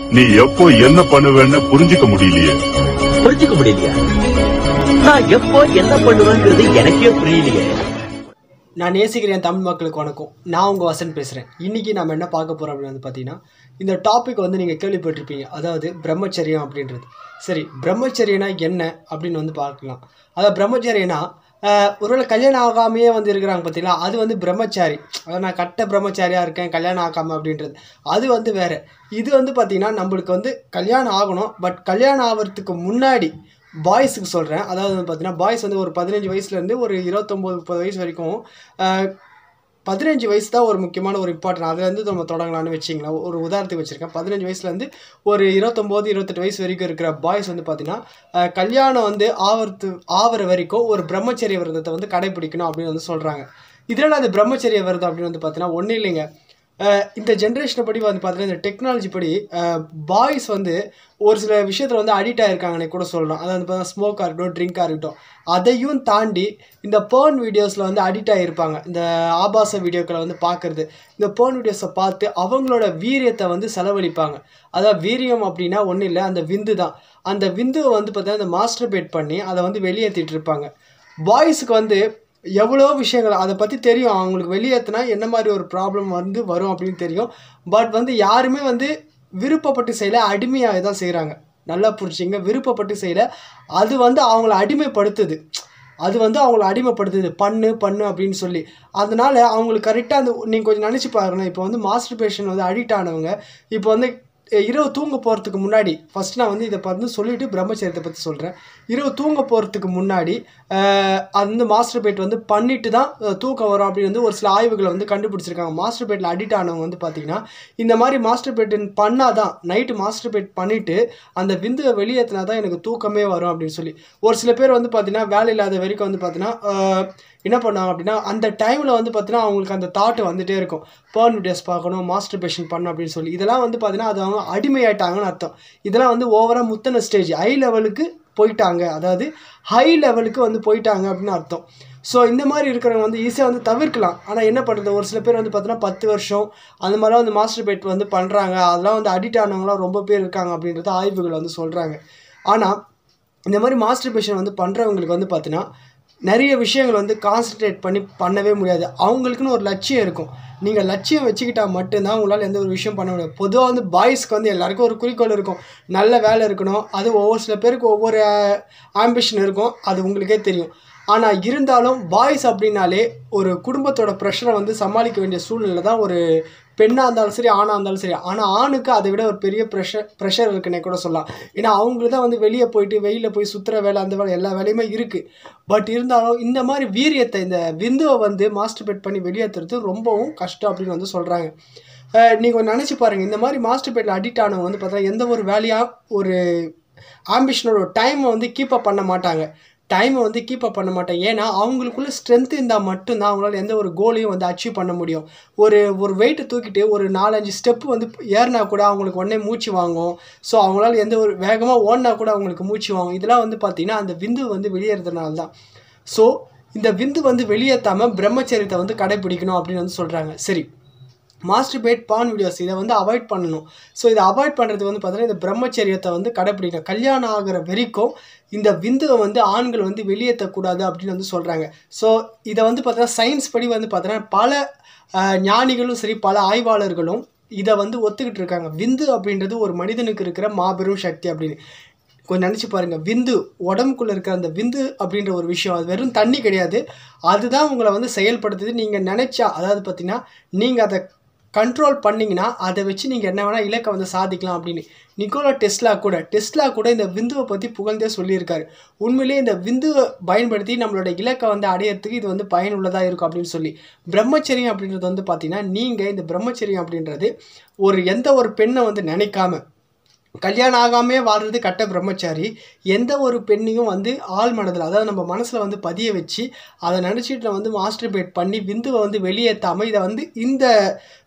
நீ எப்போ என்ன பண்ணுவேன்னு புரிஞ்சுக்க முடியலையே புரிஞ்சுக்க முடியலையா நான் எப்போ என்ன பண்ணுவேங்கிறது எனக்கே புரியலையே நான் நேசிக்கிறேன் தமிழ் மக்களுக்கு வணக்கம் நான் உங்கள் வசன் பேசுகிறேன் இன்றைக்கி நம்ம என்ன பார்க்க போகிறோம் அப்படின்னு வந்து பார்த்தீங்கன்னா இந்த டாபிக் வந்து நீங்கள் கேள்விப்பட்டிருப்பீங்க அதாவது பிரம்மச்சரியம் அப்படின்றது சரி பிரம்மச்சரியனா என்ன அப்படின்னு வந்து பார்க்கலாம் அதாவது பிரம்மச்சரியனா ஆஹ், ஒருவேளை கல்யாணம் ஆகாமையே வந்து இருக்கிறாங்க பார்த்தீங்களா அது வந்து பிரம்மச்சாரி அதாவது நான் கட்ட பிரம்மச்சாரியாக இருக்கேன் கல்யாணம் ஆகாமல் அப்படின்றது அது வந்து வேறு இது வந்து பார்த்திங்கன்னா நம்மளுக்கு வந்து கல்யாணம் ஆகணும் பட் கல்யாணம் ஆகிறதுக்கு முன்னாடி பாய்ஸுக்கு சொல்கிறேன் அதாவது வந்து பார்த்தீங்கன்னா பாய்ஸ் வந்து ஒரு பதினஞ்சு வயசுலேருந்து ஒரு இருபத்தொம்போது முப்பது வயசு வரைக்கும் ஆஹ், பதினஞ்சு வயசு தான் ஒரு முக்கியமான ஒரு இம்பார்ட்டன் அதுலேருந்து நம்ம தொடங்கலாம்னு வச்சிங்களேன் ஒரு உதாரணத்துக்கு வச்சுருக்கேன் பதினஞ்சு வயசுலேருந்து ஒரு இருபத்தொம்போது இருபத்தெட்டு வயசு வரைக்கும் இருக்கிற பாய்ஸ் வந்து பார்த்தீங்கன்னா ஆஹ், கல்யாணம் வந்து ஆவறது ஆவற வரைக்கும் ஒரு பிரம்மச்சரிய விரதத்தை வந்து கடைபிடிக்கணும் அப்படின்னு வந்து சொல்கிறாங்க இதில் அந்த பிரம்மச்சரிய விரதம் அப்படின்னு வந்து பார்த்தீங்கன்னா ஒன்றும் இல்லைங்க அஹ் இந்த ஜென்ரேஷனை படி வந்து பார்த்தீங்கன்னா இந்த டெக்னாலஜி படி பாய்ஸ் வந்து ஒரு சில விஷயத்தில் வந்து அடிக்ட் ஆகிருக்காங்கன்னே கூட சொல்லலாம் அதாவது பார்த்தீங்கன்னா ஸ்மோக்காக இருக்கட்டும் ட்ரிங்காக இருக்கட்டும் அதையும் தாண்டி இந்த பேர்ன் வீடியோஸில் வந்து அடிக்ட் ஆகிருப்பாங்க இந்த ஆபாச வீடியோக்களை வந்து பார்க்குறது இந்த பேர்ன் வீடியோஸை பார்த்து அவங்களோட வீரியத்தை வந்து செலவழிப்பாங்க அதாவது வீரியம் அப்படின்னா ஒன்றும் இல்லை அந்த விந்து தான் அந்த விந்துவை வந்து பார்த்தீங்கன்னா இந்த மாஸ்டர்பேட் பண்ணி அதை வந்து வெளியேற்றிட்டு இருப்பாங்க பாய்ஸுக்கு வந்து எவ்வளோ விஷயங்கள் அதை பற்றி தெரியும் அவங்களுக்கு வெளியேற்றினா என்ன மாதிரி ஒரு ப்ராப்ளம் வந்து வரும் அப்படின்னு தெரியும் பட் வந்து யாருமே வந்து விருப்பப்பட்டு செய்யல அடிமையாக தான் செய்கிறாங்க நல்லா புரிஞ்சுங்க விருப்பப்பட்டு செய்யல அது வந்து அவங்கள அடிமைப்படுத்துது அது வந்து அவங்கள அடிமைப்படுத்துது பண்ணு பண்ணு அப்படின்னு சொல்லி அதனால அவங்களுக்கு கரெக்டாக அந்த நீங்கள் கொஞ்சம் நினச்சி பாருங்களேன் இப்போ வந்து மாஸ்டர் பேஷன் வந்து அடிக்ட் ஆனவங்க இப்போ வந்து அஹ், இரவு தூங்க போகிறதுக்கு முன்னாடி ஃபஸ்ட் நான் வந்து இதை வந்து சொல்லிவிட்டு பிரம்மச்சரியத்தை பற்றி சொல்கிறேன் இரவு தூங்க போகிறதுக்கு முன்னாடி அஹ், அந்த மாஸ்டர் பேட் வந்து பண்ணிட்டு தான் அஹ், தூக்கம் வரும் அப்படின்னு வந்து ஒரு சில ஆய்வுகளை வந்து கண்டுபிடிச்சிருக்காங்க மாஸ்டர் பேட்டில் அடிக்ட் ஆனவங்க வந்து பார்த்தீங்கன்னா இந்த மாதிரி மாஸ்டர் பேட் பண்ணால் தான் நைட்டு மாஸ்டர் பேட் பண்ணிவிட்டு அந்த விந்துவை வெளியேற்றினா தான் எனக்கு தூக்கமே வரும் அப்படின்னு சொல்லி ஒரு சில பேர் வந்து பார்த்தீங்கன்னா வேலை இல்லாத வரைக்கும் வந்து பார்த்தீங்கன்னா அஹ், என்ன பண்ணுவாங்க அப்படின்னா அந்த டைமில் வந்து பார்த்தீங்கன்னா அவங்களுக்கு அந்த தாட் வந்துட்டே இருக்கும் பேர்ன் வீடியோஸ் பார்க்கணும் மாஸ்டர் பேஷன் பண்ணணும் அப்படின்னு சொல்லி இதெல்லாம் வந்து பார்த்தீங்கன்னா அது அவங்க அடிமையாயிட்டாங்கன்னு அர்த்தம் இதெல்லாம் வந்து ஓவராக முத்தின ஸ்டேஜ் ஹை லெவலுக்கு போயிட்டாங்க அதாவது ஹை லெவலுக்கு வந்து போயிட்டாங்க அப்படின்னு அர்த்தம் ஸோ இந்த மாதிரி இருக்கிறவங்க வந்து ஈஸியாக வந்து தவிர்க்கலாம் ஆனால் என்ன பண்ணுறது ஒரு சில பேர் வந்து பார்த்தீங்கன்னா பத்து வருஷம் அந்த மாதிரிலாம் வந்து மாஸ்டர் பேட் வந்து பண்ணுறாங்க அதெல்லாம் வந்து அடிக்ட் ஆனவங்களாம் ரொம்ப பேர் இருக்காங்க அப்படின்றத ஆய்வுகள் வந்து சொல்கிறாங்க ஆனால் இந்த மாதிரி மாஸ்டர் பேஷன் வந்து பண்ணுறவங்களுக்கு வந்து பார்த்தீங்கன்னா நிறைய விஷயங்கள் வந்து கான்சன்ட்ரேட் பண்ணி பண்ணவே முடியாது அவங்களுக்குன்னு ஒரு லட்சியம் இருக்கும் நீங்கள் லட்சியம் வச்சுக்கிட்டா மட்டும்தான் உங்களால் எந்த ஒரு விஷயம் பண்ண முடியாது பொதுவாக வந்து பாய்ஸ்க்கு வந்து எல்லாருக்கும் ஒரு குறிக்கோள் இருக்கும் நல்ல வேலை இருக்கணும் அது ஒவ்வொரு சில பேருக்கு ஒவ்வொரு ஆம்பிஷன் இருக்கும் அது உங்களுக்கே தெரியும் ஆனால் இருந்தாலும் பாய்ஸ் அப்படின்னாலே ஒரு குடும்பத்தோட ப்ரெஷரை வந்து சமாளிக்க வேண்டிய சூழ்நிலை தான் ஒரு பெண்ணாக இருந்தாலும் சரி ஆணாக இருந்தாலும் சரி ஆனால் ஆணுக்கு அதை விட ஒரு பெரிய ப்ரெஷர் ப்ரெஷர் இருக்குன்னே கூட சொல்லலாம் ஏன்னா அவங்களுக்கு தான் வந்து வெளியே போயிட்டு வெயிலில் போய் சுற்றுற வேலை அந்த வேலை எல்லா வேலையுமே இருக்குது பட் இருந்தாலும் இந்த மாதிரி வீரியத்தை இந்த விந்துவை வந்து மாஸ்டர்பேட் பண்ணி வெளியேற்றுறது ரொம்பவும் கஷ்டம் அப்படின்னு வந்து சொல்கிறாங்க நீங்கள் நினச்சி பாருங்கள் இந்த மாதிரி மாஸ்டர்பேட்டில் அடிக்ட் ஆனவங்க வந்து பார்த்தா எந்த ஒரு வேலையாக ஒரு ஆம்பிஷனோட டைமை வந்து கீப் அப் பண்ண மாட்டாங்க டைமை வந்து கீப் அப் பண்ண மாட்டாங்க ஏன்னா அவங்களுக்குள்ள ஸ்ட்ரென்த் இருந்தால் மட்டும்தான் அவங்களால எந்த ஒரு கோலையும் வந்து அச்சீவ் பண்ண முடியும் ஒரு ஒரு வெயிட்டை தூக்கிட்டு ஒரு நாலஞ்சு ஸ்டெப்பு வந்து ஏறினா கூட அவங்களுக்கு உடனே மூச்சு வாங்கும் ஸோ அவங்களால எந்த ஒரு வேகமாக ஓடினா கூட அவங்களுக்கு மூச்சு வாங்கும் இதெல்லாம் வந்து பார்த்திங்கன்னா அந்த விந்து வந்து வெளியேறதுனால தான் ஸோ இந்த விந்து வந்து வெளியேற்றாமல் பிரம்மச்சரியத்தை வந்து கடைபிடிக்கணும் அப்படின்னு வந்து சொல்கிறாங்க சரி மாஸ்டர் பேட் பான் வீடியோஸ் இதை வந்து அவாய்ட் பண்ணணும் ஸோ இதை அவாய்ட் பண்ணுறது வந்து பார்த்தீங்கன்னா இந்த பிரம்மச்சரியத்தை வந்து கடைப்பிடிக்கணும் கல்யாணம் ஆகிற வரைக்கும் இந்த விந்துவை வந்து ஆண்கள் வந்து வெளியேற்றக்கூடாது அப்படின்னு வந்து சொல்கிறாங்க ஸோ இதை வந்து பார்த்தீங்கன்னா சயின்ஸ் படி வந்து பார்த்தீங்கன்னா பல அஹ், ஞானிகளும் சரி பல ஆய்வாளர்களும் இதை வந்து ஒத்துக்கிட்டு இருக்காங்க விந்து அப்படின்றது ஒரு மனிதனுக்கு இருக்கிற மாபெரும் சக்தி அப்படின்னு கொஞ்சம் நினச்சி பாருங்கள் விந்து உடம்புக்குள்ளே இருக்கிற அந்த விந்து அப்படின்ற ஒரு விஷயம் அது வெறும் தண்ணி கிடையாது அதுதான் உங்களை வந்து செயல்படுத்துது நீங்கள் நினச்சா அதாவது பார்த்தீங்கன்னா நீங்கள் அதை கண்ட்ரோல் பண்ணிங்கன்னா அதை வச்சு நீங்கள் என்ன வேணால் இலக்கை வந்து சாதிக்கலாம் அப்படின்னு நிக்கோலா டெஸ்லா கூட டெஸ்லா கூட இந்த விந்துவை பற்றி புகழ்ந்தே சொல்லியிருக்காரு உண்மையிலேயே இந்த விந்துவை பயன்படுத்தி நம்மளோட இலக்கை வந்து அடையிறதுக்கு இது வந்து பயனுள்ளதாக இருக்கும் அப்படின்னு சொல்லி பிரம்மச்சரியம் அப்படின்றது வந்து பார்த்தீங்கன்னா நீங்கள் இந்த பிரம்மச்சரியம் அப்படின்றது ஒரு எந்த ஒரு பெண்ணை வந்து நினைக்காம கல்யாணம் ஆகாமே வாழ்றது கட்ட பிரம்மச்சாரி எந்த ஒரு பெண்ணையும் வந்து ஆள் மனதில் அதாவது நம்ம மனசில் வந்து பதிய வச்சு அதை நினச்சிட்டு வந்து மாஸ்டர்பேட் பண்ணி விந்துவை வந்து வெளியேற்றாமல் இதை வந்து இந்த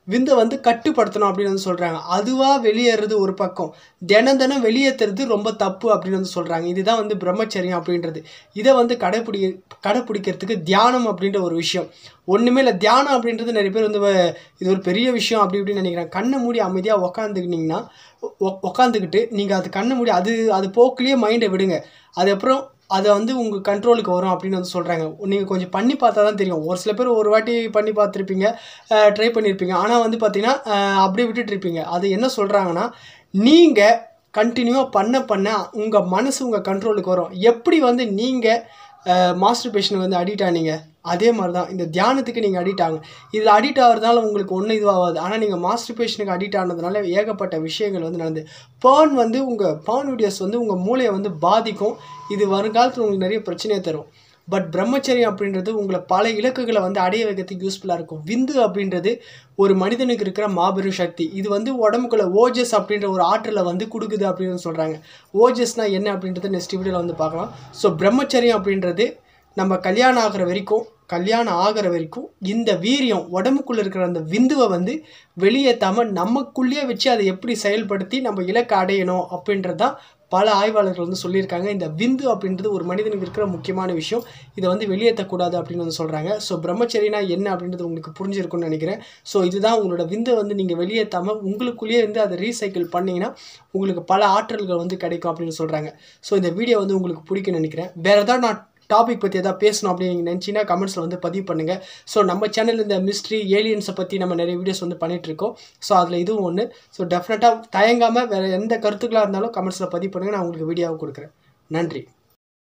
விந்தை வந்து கட்டுப்படுத்தணும் அப்படின்னு வந்து சொல்கிறாங்க அதுவாக வெளியேறது ஒரு பக்கம் தினம் தினம் வெளியேற்றுறது ரொம்ப தப்பு அப்படின்னு வந்து சொல்கிறாங்க இதுதான் வந்து பிரம்மச்சரியம் அப்படின்றது இதை வந்து கடைப்பிடி கடைப்பிடிக்கிறதுக்கு தியானம் அப்படின்ற ஒரு விஷயம் ஒன்றுமே இல்லை தியானம் அப்படின்றது நிறைய பேர் வந்து வ- இது ஒரு பெரிய விஷயம் அப்படி இப்படின்னு நினைக்கிறேன் கண்ணை மூடி அமைதியாக உக்காந்துக்கிட்டிங்கன்னா உக்காந்துக்கிட்டு நீங்கள் அது கண்ணை மூடி அது அது போக்குலேயே மைண்டை விடுங்க அது அப்புறம் அதை வந்து உங்கள் கண்ட்ரோலுக்கு வரும் அப்படின்னு வந்து சொல்கிறாங்க நீங்கள் கொஞ்சம் பண்ணி பார்த்தா தான் தெரியும் ஒரு சில பேர் ஒரு வாட்டி பண்ணி பார்த்துருப்பீங்க ட்ரை பண்ணியிருப்பீங்க ஆனால் வந்து பார்த்தீங்கன்னா அஹ், அப்படியே விட்டுட்டு இருப்பீங்க அது என்ன சொல்கிறாங்கன்னா நீங்கள் கண்டினியூவாக பண்ண பண்ண உங்கள் மனசு உங்கள் கண்ட்ரோலுக்கு வரும் எப்படி வந்து நீங்கள் மாஸ்டர் பேஷனுக்கு வந்து அடிக்ட் ஆனீங்க அதே மாதிரி தான் இந்த தியானத்துக்கு நீங்கள் அடிக்ட் ஆகுங்க இதில் அடிக்ட் ஆகிறதுனால உங்களுக்கு ஒன்றும் இதுவாகாது ஆனால் நீங்கள் மாஸ்டர் பேஷனுக்கு அடிக்ட் ஆனதுனால ஏகப்பட்ட விஷயங்கள் வந்து நடந்து பேர்ன் வந்து உங்கள் பேர்ன் வீடியோஸ் வந்து உங்கள் மூளையை வந்து பாதிக்கும் இது வருங்காலத்தில் உங்களுக்கு நிறைய பிரச்சனையை தரும் பட் பிரம்மச்சரியம் அப்படின்றது உங்களை பல இலக்குகளை வந்து அடைய வைக்கிறதுக்கு யூஸ்ஃபுல்லாக இருக்கும் விந்து அப்படின்றது ஒரு மனிதனுக்கு இருக்கிற மாபெரும் சக்தி இது வந்து உடம்புக்குள்ள ஓஜஸ் அப்படின்ற ஒரு ஆற்றலை வந்து கொடுக்குது அப்படின்னு சொல்கிறாங்க ஓஜஸ்னால் என்ன அப்படின்றத நெக்ஸ்ட் வீடியோவில் வந்து பார்க்கலாம் ஸோ பிரம்மச்சரியம் அப்படின்றது நம்ம கல்யாணம் ஆகிற வரைக்கும் கல்யாணம் ஆகிற வரைக்கும் இந்த வீரியம் உடம்புக்குள்ளே இருக்கிற அந்த விந்துவை வந்து வெளியேற்றாமல் நமக்குள்ளேயே வச்சு அதை எப்படி செயல்படுத்தி நம்ம இலக்கை அடையணும் அப்படின்றது தான் பல ஆய்வாளர்கள் வந்து சொல்லியிருக்காங்க இந்த விந்து அப்படின்றது ஒரு மனிதனுக்கு இருக்கிற முக்கியமான விஷயம் இதை வந்து வெளியேற்றக்கூடாது அப்படின்னு வந்து சொல்கிறாங்க ஸோ பிரம்மச்சரியனா என்ன அப்படின்றது உங்களுக்கு புரிஞ்சிருக்கும்னு நினைக்கிறேன் ஸோ இதுதான் உங்களோட விந்தை வந்து நீங்கள் வெளியேற்றாமல் உங்களுக்குள்ளேயே வந்து அதை ரீசைக்கிள் பண்ணிங்கன்னா உங்களுக்கு பல ஆற்றல்கள் வந்து கிடைக்கும் அப்படின்னு சொல்கிறாங்க ஸோ இந்த வீடியோ வந்து உங்களுக்கு பிடிக்கும்னு நினைக்கிறேன் வேறு ஏதாவது நான் டாபிக் பற்றி எதாவது பேசணும் அப்படின்னு நீங்கள் நினச்சிங்கன்னா கமெண்ட்ஸில் வந்து பதிவு பண்ணுங்கள் ஸோ நம்ம சேனல் இந்த மிஸ்ட்ரி ஏலியன்ஸை பற்றி நம்ம நிறைய வீடியோஸ் வந்து பண்ணிட்டு இருக்கோம் ஸோ அதில் இதுவும் ஒன்று ஸோ டெஃபினட்டாக தயங்காமல் வேறு எந்த கருத்துக்களாக இருந்தாலும் கமெண்ட்ஸில் பதிவு பண்ணுங்கள் நான் உங்களுக்கு வீடியோவை கொடுக்குறேன் நன்றி